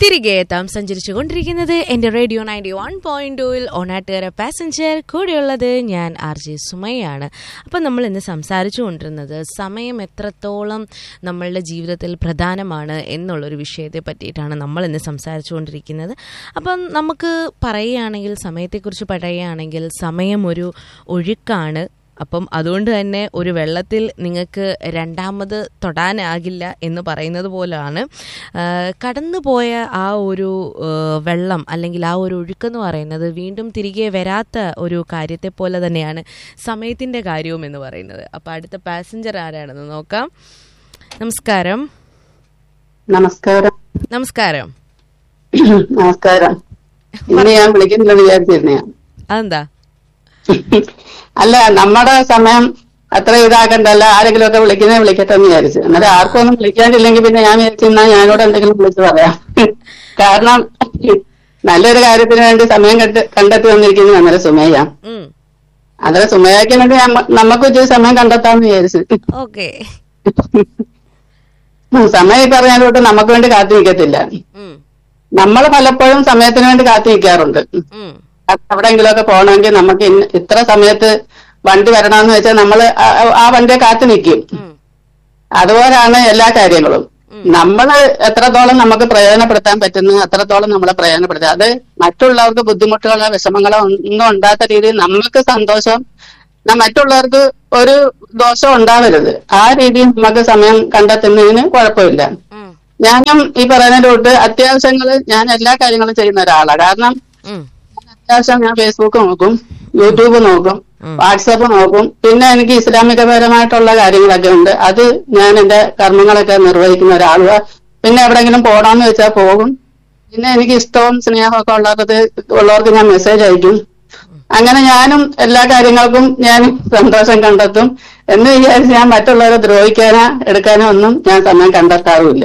തിരികെ എത്താം സഞ്ചരിച്ചു കൊണ്ടിരിക്കുന്നത് എന്റെ റേഡിയോ നയൻറ്റി വൺ പോയിന്റ് ടൂവിൽ ഓണാട്ടുകര പാസഞ്ചർ കൂടെയുള്ളത് ഞാൻ ആർ ജെ സുമയാണ് അപ്പം നമ്മൾ ഇന്ന് സംസാരിച്ചു കൊണ്ടിരുന്നത് സമയം എത്രത്തോളം നമ്മളുടെ ജീവിതത്തിൽ പ്രധാനമാണ് എന്നുള്ളൊരു വിഷയത്തെ പറ്റിയിട്ടാണ് നമ്മൾ ഇന്ന് സംസാരിച്ചു കൊണ്ടിരിക്കുന്നത് അപ്പം നമുക്ക് പറയുകയാണെങ്കിൽ സമയത്തെക്കുറിച്ച് പറയുകയാണെങ്കിൽ സമയം ഒരു ഒഴുക്കാണ് അപ്പം അതുകൊണ്ട് തന്നെ ഒരു വെള്ളത്തിൽ നിങ്ങൾക്ക് രണ്ടാമത് തൊടാനാകില്ല എന്ന് പറയുന്നത് പോലാണ് കടന്നുപോയ ആ ഒരു ആ, വെള്ളം അല്ലെങ്കിൽ ആ ഒരു ഒഴുക്കെന്ന് പറയുന്നത് വീണ്ടും തിരികെ വരാത്ത ഒരു കാര്യത്തെ പോലെ തന്നെയാണ് സമയത്തിൻ്റെ കാര്യവും എന്ന് പറയുന്നത് അപ്പോൾ അടുത്ത പാസഞ്ചർ ആരാണെന്ന് നോക്കാം നമസ്കാരം നമസ്കാരം നമസ്കാരം നമസ്കാരം ഇന്ന് ഞാൻ വിളിക്കുന്നില്ല വിചാരിച്ചിരുന്ന അതെന്താ അല്ല നമ്മുടെ സമയം അത്ര ഇതാക്കണ്ടല്ല ആരെങ്കിലും ഒക്കെ വിളിക്കുന്നേ വിളിക്കട്ടെ എന്ന് വിചാരിച്ചു അന്നേരം ആർക്കും ഒന്നും വിളിക്കാണ്ടില്ലെങ്കിൽ പിന്നെ ഞാൻ വിചാരിച്ചിരുന്ന ഞാനോട് എന്തെങ്കിലും വിളിച്ചു പറയാം കാരണം നല്ലൊരു കാര്യത്തിന് വേണ്ടി സമയം കണ്ട് കണ്ടെത്തി വന്നിരിക്കുന്നത് അന്നേരം സുമയ്യ ഉം. അന്നേരം സുമയ്യക്ക് വേണ്ടി നമ്മ- നമുക്ക് ഇച്ചിരി സമയം കണ്ടെത്താന്ന് വിചാരിച്ചു ഓക്കെ ഉം, സമയം ഈ പറഞ്ഞാലോട്ട് നമുക്ക് വേണ്ടി കാത്തു നിൽക്കത്തില്ല ഉം. നമ്മൾ പലപ്പോഴും സമയത്തിന് വേണ്ടി കാത്തു നിൽക്കാറുണ്ട് ഉം. എവിടെയെങ്കിലുമൊക്കെ പോകണമെങ്കിൽ നമുക്ക് ഇന്ന- ഇത്ര സമയത്ത് വണ്ടി വരണമെന്ന് വെച്ചാൽ നമ്മൾ ആ വണ്ടിയെ കാത്തു നിൽക്കും ഉം. അതുപോലാണ് എല്ലാ കാര്യങ്ങളും നമ്മൾ എത്രത്തോളം നമുക്ക് പ്രയോജനപ്പെടുത്താൻ പറ്റുന്നു അത്രത്തോളം നമ്മളെ പ്രയോജനപ്പെടുത്തുക അത് മറ്റുള്ളവർക്ക് ബുദ്ധിമുട്ടുകളോ വിഷമങ്ങളോ ഒന്നും ഉണ്ടാത്ത രീതിയിൽ നമുക്ക് സന്തോഷം എന്നാ മറ്റുള്ളവർക്ക് ഒരു ദോഷം ഉണ്ടാവരുത് ആ രീതിയിൽ നമുക്ക് സമയം കണ്ടെത്തുന്നതിന് കുഴപ്പമില്ല ഉം. ഞാനും ഈ പറയുന്ന റൂട്ട് അത്യാവശ്യങ്ങൾ ഞാൻ എല്ലാ കാര്യങ്ങളും ചെയ്യുന്ന ഒരാളാണ് കാരണം ഉം. അത്യാവശ്യം ഞാൻ ഫേസ്ബുക്ക് നോക്കും യൂട്യൂബ് നോക്കും ഉം. വാട്സപ്പ് നോക്കും പിന്നെ എനിക്ക് ഇസ്ലാമികപരമായിട്ടുള്ള കാര്യങ്ങളൊക്കെ ഉണ്ട് അത് ഞാൻ എന്റെ കർമ്മങ്ങളൊക്കെ നിർവഹിക്കുന്ന ഒരാളുക പിന്നെ എവിടെങ്കിലും പോകണമെന്ന് വെച്ചാൽ പോകും പിന്നെ എനിക്ക് ഇഷ്ടവും സ്നേഹമൊക്കെ ഉള്ളത് ഉള്ളവർക്ക് ഞാൻ മെസ്സേജ് അയക്കും അങ്ങനെ ഞാനും എല്ലാ കാര്യങ്ങൾക്കും ഞാൻ സന്തോഷം കണ്ടെത്തും എന്ന് വിചാരിച്ച് ഞാൻ മറ്റുള്ളവരെ ദ്രോഹിക്കാനോ എടുക്കാനോ ഒന്നും ഞാൻ സമയം കണ്ടെത്താറുമില്ല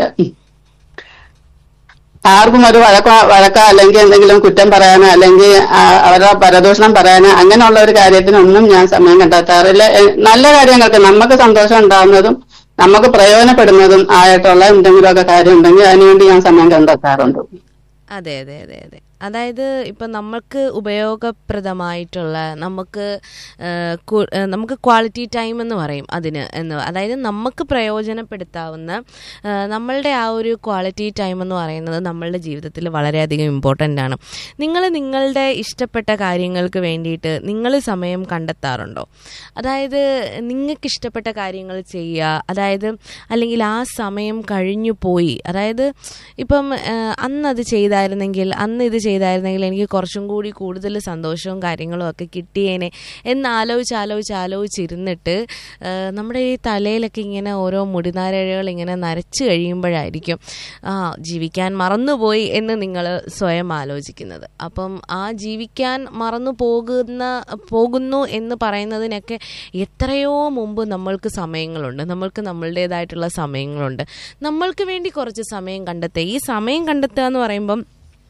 ആർക്കും ഒരു വഴക്കോ വഴക്കോ അല്ലെങ്കിൽ എന്തെങ്കിലും കുറ്റം പറയാനോ അല്ലെങ്കിൽ ആ, അവരുടെ പരദൂഷണം പറയാനോ അങ്ങനെയുള്ള ഒരു കാര്യത്തിനൊന്നും ഞാൻ സമയം കണ്ടെത്താറില്ല എ- നല്ല കാര്യങ്ങൾക്ക് നമുക്ക് സന്തോഷം ഉണ്ടാകുന്നതും നമുക്ക് പ്രയോജനപ്പെടുന്നതും ആയിട്ടുള്ള എന്തെങ്കിലുമൊക്കെ കാര്യം ഉണ്ടെങ്കിൽ അതിനുവേണ്ടി ഞാൻ സമയം കണ്ടെത്താറുണ്ട് അതെ അതെ അതെ അതെ അതായത് ഇപ്പം നമ്മൾക്ക് ഉപയോഗപ്രദമായിട്ടുള്ള നമുക്ക് ആ, കു- ആ, നമുക്ക് ക്വാളിറ്റി ടൈം എന്ന് പറയും അതിന് എന്ന് അതായത് നമുക്ക് പ്രയോജനപ്പെടുത്താവുന്ന ആ, നമ്മളുടെ ആ ഒരു ക്വാളിറ്റി ടൈം എന്ന് പറയുന്നത് നമ്മളുടെ ജീവിതത്തിൽ വളരെയധികം ഇമ്പോർട്ടൻ്റ് ആണ് നിങ്ങൾ നിങ്ങളുടെ ഇഷ്ടപ്പെട്ട കാര്യങ്ങൾക്ക് വേണ്ടിയിട്ട് നിങ്ങൾ സമയം കണ്ടെത്താറുണ്ടോ അതായത് നിങ്ങൾക്ക് ഇഷ്ടപ്പെട്ട കാര്യങ്ങൾ ചെയ്യുക അതായത് അല്ലെങ്കിൽ ആ സമയം കഴിഞ്ഞു പോയി അതായത് ഇപ്പം ആ, അന്ന് അത് ചെയ്തായിരുന്നെങ്കിൽ അന്ന് ഇത് ചെയ്തായിരുന്നെങ്കിൽ എനിക്ക് കുറച്ചും കൂടി കൂടുതൽ സന്തോഷവും കാര്യങ്ങളും ഒക്കെ കിട്ടിയേനെ എന്ന് ആലോചിച്ച് ആലോചിച്ച് ആലോചിച്ചിരുന്നിട്ട് ആ, നമ്മുടെ ഈ തലയിലൊക്കെ ഇങ്ങനെ ഓരോ മുടിനാരഴകൾ ഇങ്ങനെ നരച്ച് കഴിയുമ്പോഴായിരിക്കും ആ ജീവിക്കാൻ മറന്നുപോയി എന്ന് നിങ്ങൾ സ്വയം ആലോചിക്കുന്നത് അപ്പം ആ ജീവിക്കാൻ മറന്നു പോകുന്ന പോകുന്നു എന്ന് പറയുന്നതിനൊക്കെ എത്രയോ മുമ്പ് നമ്മൾക്ക് സമയങ്ങളുണ്ട് നമ്മൾക്ക് നമ്മളുടേതായിട്ടുള്ള സമയങ്ങളുണ്ട് നമ്മൾക്ക് വേണ്ടി കുറച്ച് സമയം കണ്ടെത്തുക ഈ സമയം കണ്ടെത്തുക എന്ന് പറയുമ്പം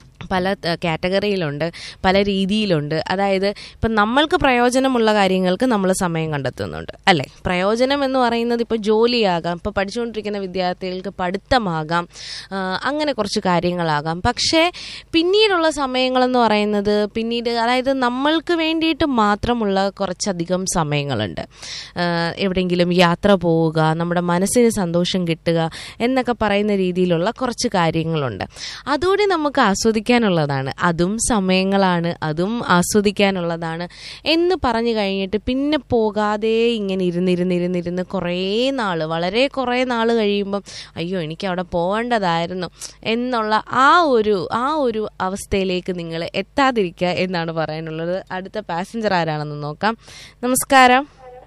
പല കാറ്റഗറിയിലുണ്ട് പല രീതിയിലുണ്ട് അതായത് ഇപ്പം നമ്മൾക്ക് പ്രയോജനമുള്ള കാര്യങ്ങൾക്ക് നമ്മൾ സമയം കണ്ടെത്തുന്നുണ്ട് അല്ലേ പ്രയോജനം എന്ന് പറയുന്നത് ഇപ്പോൾ ജോലിയാകാം ഇപ്പോൾ പഠിച്ചുകൊണ്ടിരിക്കുന്ന വിദ്യാർത്ഥികൾക്ക് പഠിത്തമാകാം ആ, അങ്ങനെ കുറച്ച് കാര്യങ്ങളാകാം പക്ഷേ പിന്നീടുള്ള സമയങ്ങളെന്ന് പറയുന്നത് പിന്നീട് അതായത് നമ്മൾക്ക് വേണ്ടിയിട്ട് മാത്രമുള്ള കുറച്ചധികം സമയങ്ങളുണ്ട് ആ, എവിടെയെങ്കിലും യാത്ര പോവുക നമ്മുടെ മനസ്സിന് സന്തോഷം കിട്ടുക എന്നൊക്കെ പറയുന്ന രീതിയിലുള്ള കുറച്ച് കാര്യങ്ങളുണ്ട് അതുകൂടി നമുക്ക് ആസ്വദിക്കാനുള്ളതാണ് അതും സമയങ്ങളാണ് അതും ആസ്വദിക്കാനുള്ളതാണ് എന്ന് പറഞ്ഞു കഴിഞ്ഞിട്ട് പിന്നെ പോകാതെ ഇങ്ങനെ ഇരുന്നിരുന്നിരുന്നിരുന്ന് കുറേ നാൾ വളരെ കുറേ നാൾ കഴിയുമ്പം അയ്യോ എനിക്ക് അവിടെ പോകേണ്ടതായിരുന്നു എന്നുള്ള ആ ഒരു ആ ഒരു അവസ്ഥയിലേക്ക് നിങ്ങൾ എത്താതിരിക്കുക എന്നാണ് പറയാനുള്ളത് അടുത്ത പാസഞ്ചർ ആരാണെന്ന് നോക്കാം നമസ്കാരം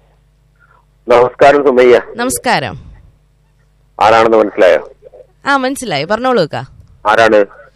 നമസ്കാരം സുമയ്യ നമസ്കാരം ആരാണെന്ന് മനസ്സിലായോ ആ മനസ്സിലായി പറഞ്ഞോളൂ കാ ആരാണ്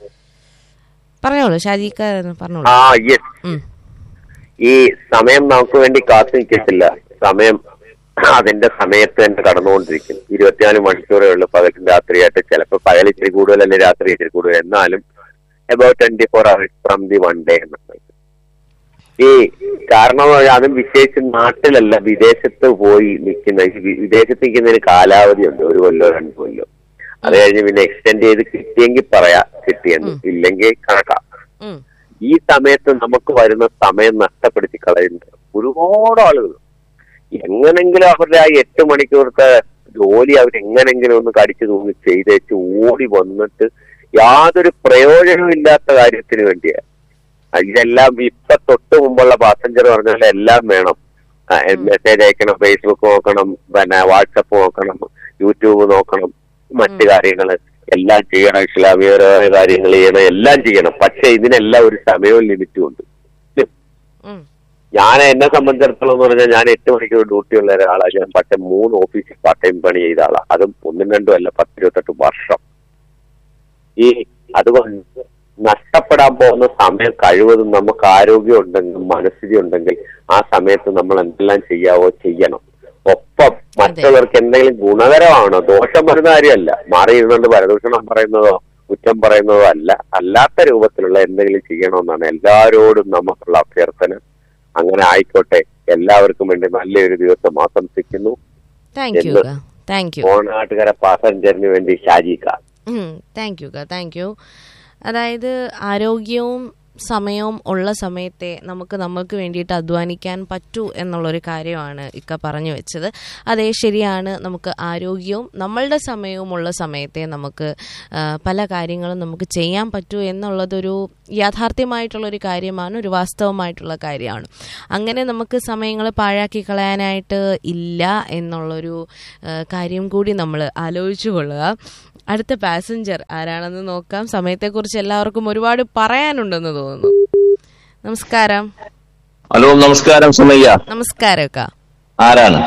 പറഞ്ഞോളൂ ഷാജിക്ക പറഞ്ഞോളൂ ആ യെസ് ഉം. ഈ സമയം നമുക്ക് വേണ്ടി കാത്തു നിൽക്കത്തില്ല സമയം അതിന്റെ സമയത്ത് തന്നെ കടന്നുകൊണ്ടിരിക്കും ഇരുപത്തിനാല് മണിക്കൂറേ ഉള്ളൂ പകലും രാത്രിയായിട്ട് ചിലപ്പോൾ പകൽ ഇച്ചിരി കൂടുതൽ അല്ലെങ്കിൽ രാത്രി ഇച്ചിരി കൂടുതൽ എന്നാലും about twenty four hours from the one day എന്നുള്ളത് ഈ കാരണം അതും വിശേഷിച്ച് നാട്ടിലല്ല വിദേശത്ത് പോയി നിൽക്കുന്ന ഈ വി- വിദേശത്ത് നിൽക്കുന്നതിന് കാലാവധി ഉണ്ട് ഒരു കൊല്ലോ രണ്ട് കൊല്ലോ അത് കഴിഞ്ഞ് പിന്നെ എക്സ്റ്റെൻഡ് ചെയ്ത് കിട്ടിയെങ്കിൽ പറയാം കിട്ടിയെന്ന് ഇല്ലെങ്കിൽ കണക്കാം ഉം. ഈ സമയത്ത് നമുക്ക് വരുന്ന സമയം നഷ്ടപ്പെടുത്തി കളയുന്നത് ഒരുപാട് ആളുകൾ എങ്ങനെങ്കിലും അവരുടെ ആ എട്ട് മണിക്കൂറത്തെ ജോലി അവരെങ്ങനെങ്കിലും ഒന്ന് കടിച്ചു തൂങ്ങി ചെയ്തേച്ച് ഓടി വന്നിട്ട് യാതൊരു പ്രയോജനവും ഇല്ലാത്ത കാര്യത്തിന് വേണ്ടിയാണ് ഇതെല്ലാം ഇപ്പൊ തൊട്ട് മുമ്പുള്ള പാസഞ്ചർ പറഞ്ഞ പോലെ എല്ലാം വേണം മെസ്സേജ് അയക്കണം ഫേസ്ബുക്ക് നോക്കണം പിന്നെ വാട്സപ്പ് നോക്കണം യൂട്യൂബ് നോക്കണം മറ്റു കാര്യങ്ങൾ എല്ലാം ചെയ്യണം ഇസ്ലാമികപരമായ കാര്യങ്ങൾ ചെയ്യണം എല്ലാം ചെയ്യണം പക്ഷെ ഇതിനെല്ലാം ഒരു സമയവും ലിമിറ്റും ഉണ്ട് ഉം. ഞാൻ എന്നെ സംബന്ധിച്ചിടത്തോളം എന്ന് പറഞ്ഞാൽ ഞാൻ എട്ട് മണിക്കൂർ ഡ്യൂട്ടി ഉള്ള ഒരാളാണ് ഞാൻ പക്ഷെ മൂന്ന് ഓഫീസിൽ പാർട്ട് ടൈം പണി ചെയ്ത ആളാണ് അതും ഒന്നും രണ്ടും അല്ല പത്തിരുപത്തെട്ട് വർഷം ഈ അതുകൊണ്ട് നഷ്ടപ്പെടാൻ പോകുന്ന സമയം കഴിവതും നമുക്ക് ആരോഗ്യം ഉണ്ടെങ്കിൽ മനസ്ഥിതി ഉണ്ടെങ്കിൽ ആ സമയത്ത് നമ്മൾ എന്തെല്ലാം ചെയ്യാവോ ചെയ്യണം ഒപ്പം മറ്റുള്ളവർക്ക് എന്തെങ്കിലും ഗുണകരമാണോ ദോഷം വരുന്ന കാര്യമല്ല മാറി ഇരുന്നുകൊണ്ട് പരദൂഷണം പറയുന്നതോ കുറ്റം പറയുന്നതോ അല്ല അല്ലാത്ത രൂപത്തിലുള്ള എന്തെങ്കിലും ചെയ്യണമെന്നാണ് എല്ലാവരോടും നമുക്കുള്ള അഭ്യർത്ഥന അങ്ങനെ ആയിക്കോട്ടെ എല്ലാവർക്കും വേണ്ടി നല്ലൊരു ദിവസം ആശംസിക്കുന്നു താങ്ക് യു എന്ന് താങ്ക് യു ഓണാട്ടുകര പാസഞ്ചറിന് വേണ്ടി ഷാജിക്ക താങ്ക് യു താങ്ക് യു അതായത് ആരോഗ്യവും സമയവും ഉള്ള സമയത്തെ നമുക്ക് നമ്മൾക്ക് വേണ്ടിയിട്ട് അധ്വാനിക്കാൻ പറ്റൂ എന്നുള്ളൊരു കാര്യമാണ് ഇക്ക പറഞ്ഞു വെച്ചത് അതേ ശരിയാണ് നമുക്ക് ആരോഗ്യവും നമ്മളുടെ സമയവും ഉള്ള സമയത്തെ നമുക്ക് ആ, പല കാര്യങ്ങളും നമുക്ക് ചെയ്യാൻ പറ്റൂ എന്നുള്ളതൊരു യാഥാർത്ഥ്യമായിട്ടുള്ളൊരു കാര്യമാണ് ഒരു വാസ്തവമായിട്ടുള്ള കാര്യമാണ് അങ്ങനെ നമുക്ക് സമയങ്ങൾ പാഴാക്കി കളയാനായിട്ട് ഇല്ല എന്നുള്ളൊരു ആ, കാര്യം കൂടി നമ്മൾ ആലോചിച്ചു കൊള്ളുക അടുത്ത പാസഞ്ചർ ആരാണെന്ന് നോക്കാം സമയത്തെക്കുറിച്ച് എല്ലാവർക്കും ഒരുപാട് പറയാനുണ്ടെന്ന് തോന്നുന്നു നമസ്കാരം ഹലോ നമസ്കാരം സുമയ്യ നമസ്കാരം അക്ക ആരാണ്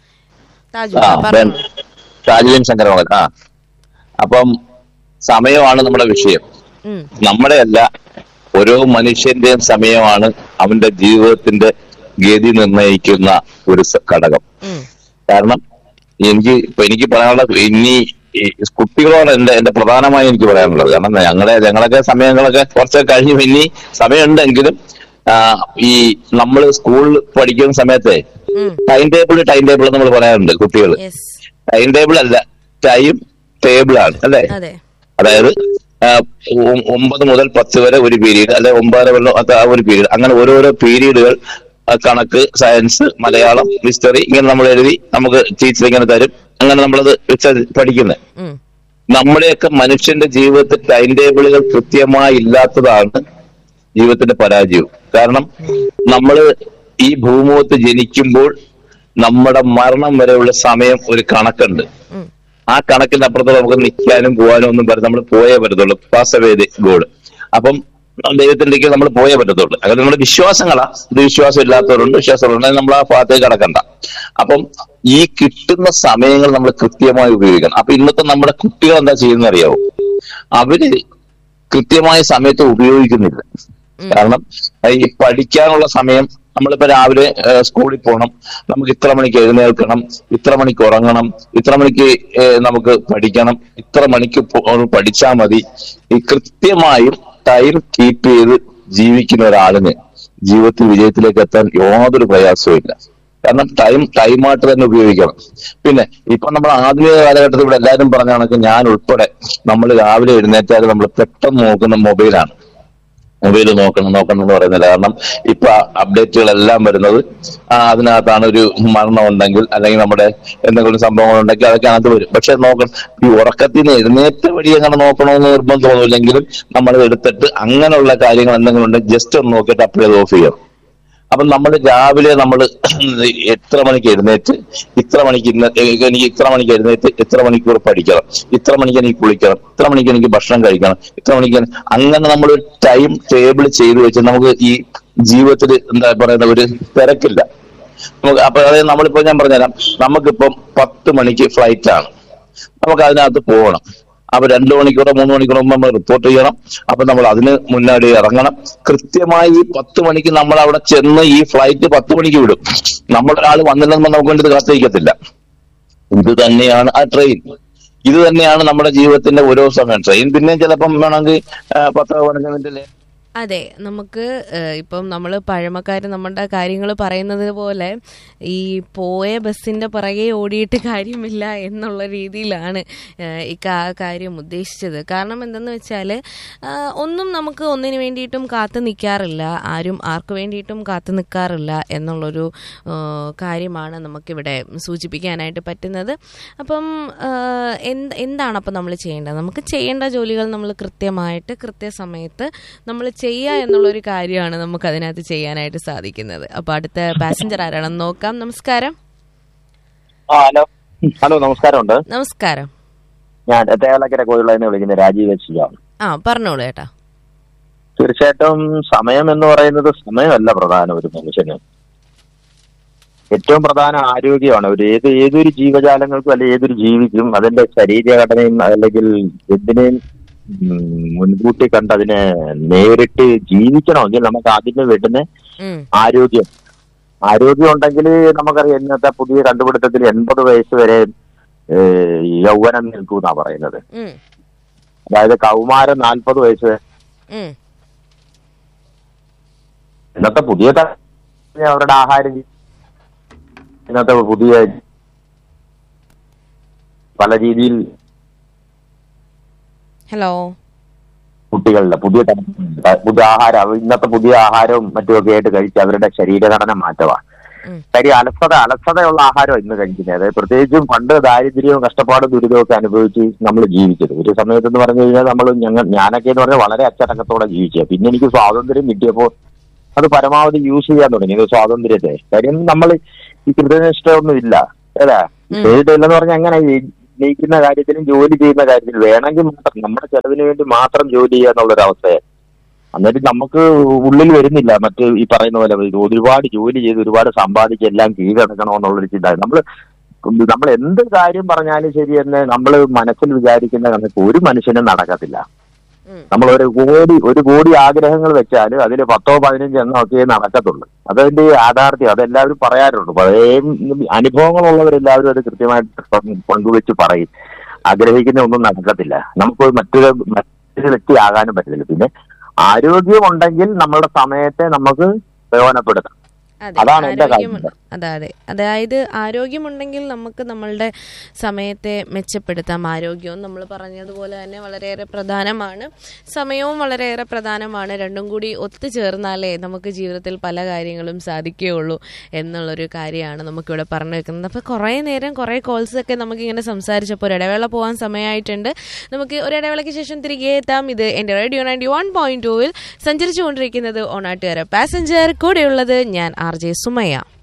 താജു ആ ബെൻ പറഞ്ഞു ഷാജുവിൻ ശങ്കരമംഗൽ ആ അപ്പം സമയമാണ് നമ്മുടെ വിഷയം ഉം, നമ്മുടെ അല്ല ഓരോ മനുഷ്യന്റെയും സമയമാണ് അവന്റെ ജീവിതത്തിന്റെ ഗതി നിർണ്ണയിക്കുന്ന ഒരു സ- ഘടകം ഉം, കാരണം എനിക്ക് ഇപ്പൊ എനിക്ക് പറയാനുള്ള ഇനി ഈ കുട്ടികളോട് എന്റെ എന്റെ പ്രധാനമായി എനിക്ക് പറയാനുള്ളത് കാരണം ഞങ്ങളെ ഞങ്ങളൊക്കെ സമയങ്ങളൊക്കെ കുറച്ചൊക്കെ കഴിഞ്ഞു ഇനി സമയമുണ്ടെങ്കിലും ആ, ഈ നമ്മൾ സ്കൂളിൽ പഠിക്കുന്ന സമയത്തെ ഉം. ടൈം ടേബിൾ ടൈം ടേബിൾ നമ്മൾ പറയാറുണ്ട് കുട്ടികൾ Yes. ടൈം ടേബിൾ അല്ല ടൈം ടേബിൾ ആണ് അല്ലേ അതെ അതായത് ആ, ഒ- ഒമ്പത് മുതൽ പത്ത് വരെ ഒരു പീരീഡ് അല്ലെ ഒമ്പതര വരെ അത് ആ ഒരു പീരീഡ് അങ്ങനെ ഓരോരോ പീരീഡുകൾ കണക്ക് സയൻസ് മലയാളം ഹിസ്റ്ററി ഇങ്ങനെ നമ്മൾ എഴുതി നമുക്ക് ടീച്ചർ ഇങ്ങനെ തരും അങ്ങനെ നമ്മളത് വെച്ച് പഠിക്കുന്നത് ഉം, നമ്മുടെയൊക്കെ മനുഷ്യന്റെ ജീവിതത്തിൽ ടൈം ടേബിളുകൾ കൃത്യമായി ഇല്ലാത്തതാണ് ജീവിതത്തിന്റെ പരാജയവും കാരണം നമ്മൾ ഈ ഭൂമുഖത്ത് ജനിക്കുമ്പോൾ നമ്മുടെ മരണം വരെയുള്ള സമയം ഒരു കണക്കുണ്ട് ഉം, ആ കണക്കിന്റെ അപ്പുറത്ത് നമുക്ക് നിൽക്കാനും പോകാനും ഒന്നും പറ്റും നമ്മൾ പോയേ പറ്റത്തുള്ളൂ പാസവേദി ഗോൾ അപ്പം ദൈവത്തിന്റെ നമ്മൾ പോയേ പറ്റത്തുള്ളൂ അങ്ങനെ നമ്മുടെ വിശ്വാസങ്ങളാ ഇത് വിശ്വാസം ഇല്ലാത്തവരുണ്ട് വിശ്വാസമുണ്ട് നമ്മൾ ആ ഭാഗത്തേക്ക് കടക്കണ്ട അപ്പം ഈ കിട്ടുന്ന സമയങ്ങൾ നമ്മൾ കൃത്യമായി ഉപയോഗിക്കണം അപ്പൊ ഇന്നത്തെ നമ്മുടെ കുട്ടികൾ എന്താ ചെയ്യുന്ന അറിയാവോ അവര് കൃത്യമായ സമയത്ത് ഉപയോഗിക്കുന്നില്ല കാരണം ഈ പഠിക്കാനുള്ള സമയം നമ്മളിപ്പോ രാവിലെ ഏഹ്, സ്കൂളിൽ പോകണം നമുക്ക് ഇത്ര മണിക്ക് എഴുന്നേൽക്കണം ഇത്ര മണിക്ക് ഉറങ്ങണം ഇത്ര മണിക്ക് ഏഹ്, നമുക്ക് പഠിക്കണം ഇത്ര മണിക്ക് പഠിച്ചാൽ മതി ഈ കൃത്യമായും ടൈം കീപ്പ് ചെയ്ത് ജീവിക്കുന്ന ഒരാളിന് ജീവിതത്തിൽ വിജയത്തിലേക്ക് എത്താൻ യാതൊരു പ്രയാസവും ഇല്ല കാരണം ടൈം ടൈമായിട്ട് തന്നെ ഉപയോഗിക്കണം പിന്നെ ഇപ്പൊ നമ്മൾ ആധുനിക കാലഘട്ടത്തിൽ ഇവിടെ എല്ലാവരും പറഞ്ഞ കണക്ക് ഞാൻ ഉൾപ്പെടെ നമ്മൾ രാവിലെ എഴുന്നേറ്റാൽ നമ്മൾ പെട്ടെന്ന് നോക്കുന്ന മൊബൈലാണ് മൊബൈൽ നോക്കണം നോക്കണം എന്ന് പറയുന്നില്ല കാരണം ഇപ്പൊ അപ്ഡേറ്റുകളെല്ലാം വരുന്നത് ആ, അതിനകത്താണ് ഒരു മരണം ഉണ്ടെങ്കിൽ അല്ലെങ്കിൽ നമ്മുടെ എന്തെങ്കിലും സംഭവങ്ങൾ ഉണ്ടെങ്കിൽ അതൊക്കെ അതിനകത്ത് വരും പക്ഷെ നോക്കണം ഈ ഉറക്കത്തിൽ നിന്ന് എഴുന്നേറ്റ വഴി അങ്ങനെ നോക്കണമെന്ന് നിർബന്ധം തോന്നില്ലെങ്കിലും നമ്മൾ എടുത്തിട്ട് അങ്ങനെയുള്ള കാര്യങ്ങൾ എന്തെങ്കിലും ഉണ്ടെങ്കിൽ ജസ്റ്റ് ഒന്ന് നോക്കിയിട്ട് അപ്പോഴേ അത് ഓഫ് ചെയ്യണം അപ്പൊ നമ്മൾ രാവിലെ നമ്മൾ എത്ര മണിക്ക് എഴുന്നേറ്റ് ഇത്ര മണിക്ക് ഇന്ന് എനിക്ക് ഇത്ര മണിക്ക് എഴുന്നേറ്റ് ഇത്ര മണിക്കൂർ പഠിക്കണം ഇത്ര മണിക്ക് എനിക്ക് കുളിക്കണം ഇത്ര മണിക്ക് എനിക്ക് ഭക്ഷണം കഴിക്കണം ഇത്ര മണിക്ക് ഞാൻ- അങ്ങനെ നമ്മൾ ഒരു ടൈം ടേബിൾ ചെയ്തു വെച്ച് നമുക്ക് ഈ ജീവിതത്തിൽ എന്താ പറയുന്ന ഒരു തിരക്കില്ല നമുക്ക് അപ്പൊ അതായത് നമ്മളിപ്പോ ഞാൻ പറഞ്ഞുതരാം നമുക്കിപ്പം പത്ത് മണിക്ക് ഫ്ലൈറ്റ് ആണ് നമുക്ക് അതിനകത്ത് പോകണം അപ്പൊ രണ്ടു മണിക്കൂറോ മൂന്ന് മണിക്കൂറോ മുമ്പ് നമ്മൾ റിപ്പോർട്ട് ചെയ്യണം അപ്പൊ നമ്മൾ അതിന് മുന്നാടി ഇറങ്ങണം കൃത്യമായി ഈ പത്ത് മണിക്ക് നമ്മൾ അവിടെ ചെന്ന് ഈ ഫ്ലൈറ്റ് പത്ത് മണിക്ക് വിടും നമ്മളൊരാൾ വന്നില്ലെന്ന് നമുക്ക് വേണ്ടി ഇത് കാത്തിരിക്കത്തില്ല ഇത് തന്നെയാണ് ആ ട്രെയിൻ ഇത് തന്നെയാണ് നമ്മുടെ ജീവിതത്തിന്റെ ഓരോ സമയം ട്രെയിൻ പിന്നെയും ചിലപ്പം വേണമെങ്കിൽ ആ, പത്തോ പതിനഞ്ചോ മിനിറ്റ് അതെ നമുക്ക് ഏഹ്, ഇപ്പം നമ്മൾ പഴമക്കാർ നമ്മുടെ കാര്യങ്ങൾ പറയുന്നത് പോലെ ഈ പോയ ബസ്സിന്റെ പുറകെ ഓടിയിട്ട് കാര്യമില്ല എന്നുള്ള രീതിയിലാണ് ഏഹ്, ഇക്ക ആ കാര്യം ഉദ്ദേശിച്ചത് കാരണം എന്തെന്ന് വെച്ചാൽ ഒന്നും നമുക്ക് ഒന്നിനു വേണ്ടിയിട്ടും കാത്തു നിൽക്കാറില്ല ആരും ആർക്ക് വേണ്ടിയിട്ടും കാത്തു നിൽക്കാറില്ല എന്നുള്ളൊരു ഏഹ്, കാര്യമാണ് നമുക്കിവിടെ സൂചിപ്പിക്കാനായിട്ട് പറ്റുന്നത് അപ്പം ഏഹ്, എന്ത് എന്താണ് അപ്പം നമ്മൾ ചെയ്യേണ്ടത് നമുക്ക് ചെയ്യേണ്ട ജോലികൾ നമ്മൾ കൃത്യമായിട്ട് കൃത്യസമയത്ത് നമ്മൾ ചെയ്യുക എന്നുള്ളൊരു കാര്യമാണ് നമുക്ക് അതിനകത്ത് ചെയ്യാനായിട്ട് സാധിക്കുന്നത് അപ്പോൾ അടുത്ത പാസഞ്ചർ ആരാണെന്ന് നോക്കാം നമസ്കാരം ആ ഹലോ ഹലോ നമസ്കാരമുണ്ട് നമസ്കാരം ഞാൻ തേവലക്കര കോയിലുള്ള വിളിക്കുന്ന രാജീവ് ശിവം ആ പറഞ്ഞോളൂ ഏട്ടാ തീർച്ചയായിട്ടും സമയം എന്ന് പറയുന്നത് സമയമല്ല പ്രധാനം ഒരു മനുഷ്യന് ഏറ്റവും പ്രധാന ആരോഗ്യമാണ് ഒരു ഏത് ഏതൊരു ജീവജാലങ്ങൾക്കും അല്ലെങ്കിൽ ഏതൊരു ജീവിക്കും അതിന്റെ ശരീരഘടനയും അല്ലെങ്കിൽ എന്തിനേയും ഉം, മുൻകൂട്ടി കണ്ട് അതിനെ നേരിട്ട് ജീവിക്കണമെങ്കിൽ നമുക്ക് ആദ്യമേ വേണ്ടുന്ന ഉം, ആരോഗ്യം ആരോഗ്യം ഉണ്ടെങ്കിൽ നമുക്കറിയാം ഇന്നത്തെ പുതിയ കണ്ടുപിടുത്തത്തിൽ എൺപത് വയസ്സ് വരെ ഏഹ്, യൗവനം നിൽക്കൂന്നാ പറയുന്നത് ഉം, അതായത് കൗമാരം നാൽപ്പത് വയസ്സ് വരെ. ഉം. ഇന്നത്തെ പുതിയ തലമുറ അവരുടെ ആഹാരം ഇന്നത്തെ പുതിയ പല രീതിയിൽ ഹലോ കുട്ടികളുടെ പുതിയ തലമുറ പുതിയ ആഹാരം ഇന്നത്തെ പുതിയ ആഹാരവും മറ്റുമൊക്കെ ആയിട്ട് കഴിച്ച് അവരുടെ ശരീരഘടന മാറ്റമാണ് ഉം. കാര്യം അലസത അലസതയുള്ള ആഹാരം ഇന്ന് കഴിക്കുന്നത് അതായത് പ്രത്യേകിച്ചും പണ്ട് ദാരിദ്ര്യവും കഷ്ടപ്പാടും ദുരിതവും ഒക്കെ അനുഭവിച്ച് നമ്മൾ ജീവിച്ചത് ഒരു സമയത്ത് എന്ന് പറഞ്ഞു കഴിഞ്ഞാൽ നമ്മൾ ഞങ്ങൾ ഞാനൊക്കെ എന്ന് പറഞ്ഞാൽ വളരെ അച്ചടക്കത്തോടെ ജീവിച്ചത് പിന്നെ എനിക്ക് സ്വാതന്ത്ര്യം കിട്ടിയപ്പോൾ അത് പരമാവധി യൂസ് ചെയ്യാൻ തുടങ്ങി ഇത് സ്വാതന്ത്ര്യത്തെ കാര്യം നമ്മൾ ഈ കൃത്യനിഷ്ഠയൊന്നും ഇല്ല ഏതാ ഉം. ചെയ്തിട്ടില്ലെന്ന് പറഞ്ഞാൽ അങ്ങനെ ജയിക്കുന്ന കാര്യത്തിലും ജോലി ചെയ്യുന്ന കാര്യത്തിലും വേണമെങ്കിൽ മാത്രം നമ്മുടെ ചെലവിന് വേണ്ടി മാത്രം ജോലി ചെയ്യുക എന്നുള്ളൊരു അവസ്ഥയാണ് എന്നിട്ട് നമുക്ക് ഉള്ളിൽ വരുന്നില്ല മറ്റ് ഈ പറയുന്ന പോലെ ഒരുപാട് ജോലി ചെയ്ത് ഒരുപാട് സമ്പാദിച്ച് എല്ലാം കീഴടക്കണമെന്നുള്ളൊരു ചിന്ത നമ്മൾ നമ്മൾ എന്ത് കാര്യം പറഞ്ഞാലും ശരി എന്ന് നമ്മൾ മനസ്സിൽ വിചാരിക്കുന്ന കണക്ക് ഒരു മനുഷ്യനും നടക്കത്തില്ല ഉം. നമ്മൾ ഒരു കോടി ഒരു കോടി ആഗ്രഹങ്ങൾ വെച്ചാൽ അതിൽ പത്തോ പതിനഞ്ചോ എണ്ണോ ഒക്കെ നടക്കത്തുള്ളൂ അതതിന്റെ യാഥാർത്ഥ്യം അതെല്ലാവരും പറയാറുണ്ട് പഴയ അനുഭവങ്ങളുള്ളവരെല്ലാവരും അത് കൃത്യമായിട്ട് പങ്ക് പങ്കുവെച്ച് പറയും ആഗ്രഹിക്കുന്ന ഒന്നും നടക്കത്തില്ല നമുക്ക് മറ്റൊരു മറ്റൊരു വ്യക്തിയാകാനും പറ്റത്തില്ല പിന്നെ ആരോഗ്യമുണ്ടെങ്കിൽ നമ്മളുടെ സമയത്തെ നമുക്ക് പ്രയോജനപ്പെടുത്താം അതെ അതാണ് എന്റെ ആരോഗ്യം കാര്യം. അതെ അതെ അതായത് ആരോഗ്യമുണ്ടെങ്കിൽ നമുക്ക് നമ്മളുടെ സമയത്തെ മെച്ചപ്പെടുത്താം ആരോഗ്യവും നമ്മൾ പറഞ്ഞതുപോലെ തന്നെ വളരെയേറെ പ്രധാനമാണ് സമയവും വളരെയേറെ പ്രധാനമാണ് രണ്ടും കൂടി ഒത്തുചേർന്നാലേ നമുക്ക് ജീവിതത്തിൽ പല കാര്യങ്ങളും സാധിക്കുകയുള്ളൂ എന്നുള്ളൊരു കാര്യമാണ് നമുക്കിവിടെ പറഞ്ഞു വെക്കുന്നത് അപ്പോൾ കുറേ നേരം കുറേ കോൾസ് ഒക്കെ നമുക്കിങ്ങനെ സംസാരിച്ചപ്പോൾ ഒരു ഇടവേള പോകാൻ സമയമായിട്ടുണ്ട് നമുക്ക് ഒരു ഇടവേളയ്ക്ക് ശേഷം തിരികെ എത്താം ഇത് എൻ്റെ റേഡിയോ നയൻറ്റി വൺ പോയിന്റ് ടൂവിൽ സഞ്ചരിച്ചുകൊണ്ടിരിക്കുന്നത് ഓണാട്ടുകാര പാസഞ്ചർ കൂടെയുള്ളത് ഞാൻ ആർ ജെ സുമയ്യ